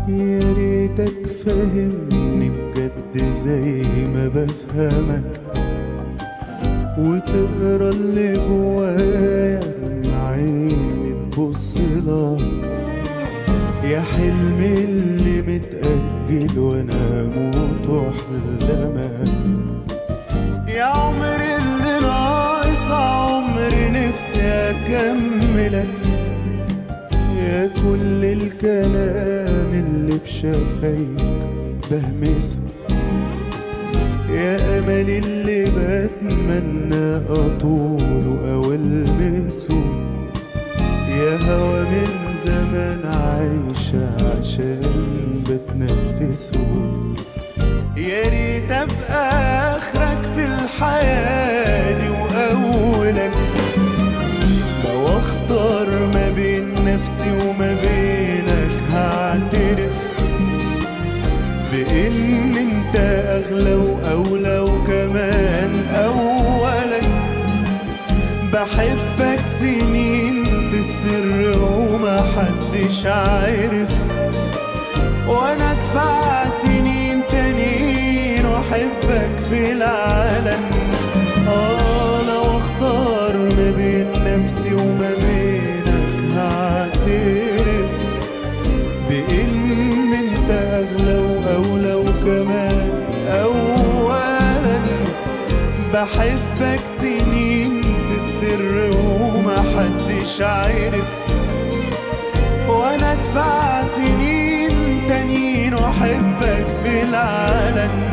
يا ريتك فهمني بجد زي ما بفهمك وتقرا اللي جوايا من عيني تبص لك يا حلمي اللي متأجل وانا اموت واحلمك يا عمري اللي ناقص عمري نفسي اكملك يا كل الكلام اللي بشفايفك بهمسه يا امل اللي بتمنى اطوله او المسه يا هوا من زمان عايشة عشان بتنفسه يا ريت ابقى اخرك في الحياة دي واولك لو اختار ما بين نفسي وما بينك هعترف بان انت اغلى واولى وكمان اولا بحبك سنين في السر ومحدش عارف وانا ادفع سنين تانيين واحبك في العالم اه لو اختار ما بين نفسي وما بينك هعترف بان انت اغلى واولى وكمان اولا بحبك سنين في السر ومحدش عارف وانا ادفع سنين تانيين واحبك في العالم